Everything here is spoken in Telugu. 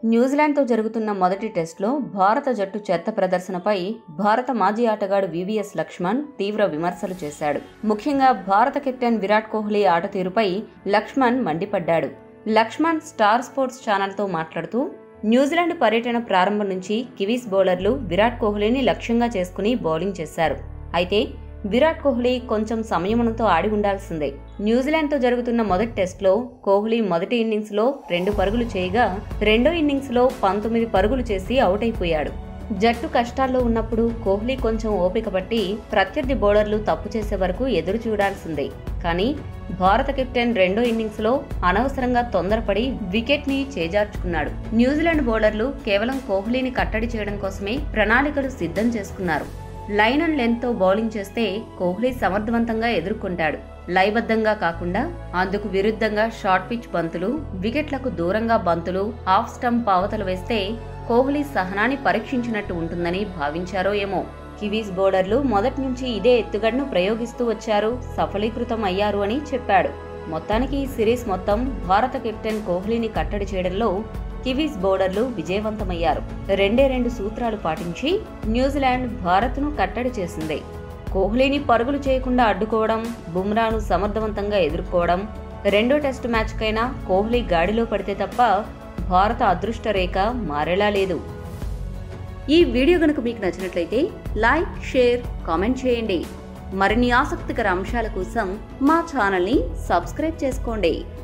న్యూజిలాండ్తో జరుగుతున్న మొదటి టెస్టులో భారత జట్టు చెత్త ప్రదర్శనపై భారత మాజీ ఆటగాడు వివిఎస్ లక్ష్మణ్ తీవ్ర విమర్శలు చేశాడు ముఖ్యంగా భారత కెప్టెన్ విరాట్ కోహ్లీ ఆట తీరుపై లక్ష్మణ్ మండిపడ్డాడు లక్ష్మణ్ స్టార్ స్పోర్ట్స్ ఛానల్తో మాట్లాడుతూ న్యూజిలాండ్ పర్యటన ప్రారంభం నుంచి కివీస్ బౌలర్లు విరాట్ కోహ్లీని లక్ష్యంగా చేసుకుని బౌలింగ్ చేశారు అయితే విరాట్ కోహ్లీ కొంచెం సంయమనంతో ఆడి ఉండాల్సిందే న్యూజిలాండ్తో జరుగుతున్న మొదటి టెస్ట్లో కోహ్లీ మొదటి ఇన్నింగ్స్లో రెండు పరుగులు చేయగా రెండో ఇన్నింగ్స్లో పంతొమ్మిది పరుగులు చేసి అవుట్ అయిపోయాడు జట్టు కష్టాల్లో ఉన్నప్పుడు కోహ్లీ కొంచెం ఓపిక పట్టి ప్రత్యర్థి బౌలర్లు తప్పు చేసే వరకు ఎదురు చూడాల్సిందే కానీ భారత కెప్టెన్ రెండో ఇన్నింగ్స్లో అనవసరంగా తొందరపడి వికెట్ ని చేజార్చుకున్నాడు న్యూజిలాండ్ బౌలర్లు కేవలం కోహ్లీని కట్టడి చేయడం కోసమే ప్రణాళికలు సిద్ధం చేసుకున్నారు లైన్ అండ్ లెంత్ తో బౌలింగ్ చేస్తే కోహ్లీ సమర్థవంతంగా ఎదుర్కొంటాడు లయబద్ధంగా కాకుండా అందుకు విరుద్ధంగా షార్ట్ పిచ్ బంతులు వికెట్లకు దూరంగా బంతులు హాఫ్ స్టంప్ పావతలు వేస్తే కోహ్లీ సహనాన్ని పరీక్షించినట్టు ఉంటుందని భావించారో ఏమో కివీస్ బౌలర్లు మొదటి నుంచి ఇదే ఎత్తుగడను ప్రయోగిస్తూ వచ్చారు సఫలీకృతం అయ్యారు అని చెప్పాడు మొత్తానికి ఈ సిరీస్ మొత్తం భారత కెప్టెన్ కోహ్లీని కట్టడి చేయడంలో కివీస్ బౌలర్లు విజయవంతమయ్యారు రెండే రెండు సూత్రాలు పాటించి న్యూజిలాండ్ భారత్ను కట్టడి చేసింది కోహ్లీని పరుగులు చేయకుండా అడ్డుకోవడం బుమ్రాను సమర్థవంతంగా ఎదుర్కోవడం రెండో టెస్టు మ్యాచ్కైనా కోహ్లీ గాడిలో పడితే తప్ప భారత అదృష్ట రేఖ మారేలా లేదు ఈ వీడియో గనుక మీకు నచ్చినట్లయితే లైక్ షేర్ కామెంట్ చేయండి మరిన్ని ఆసక్తికర అంశాల కోసం మా ఛానల్ని సబ్స్క్రైబ్ చేసుకోండి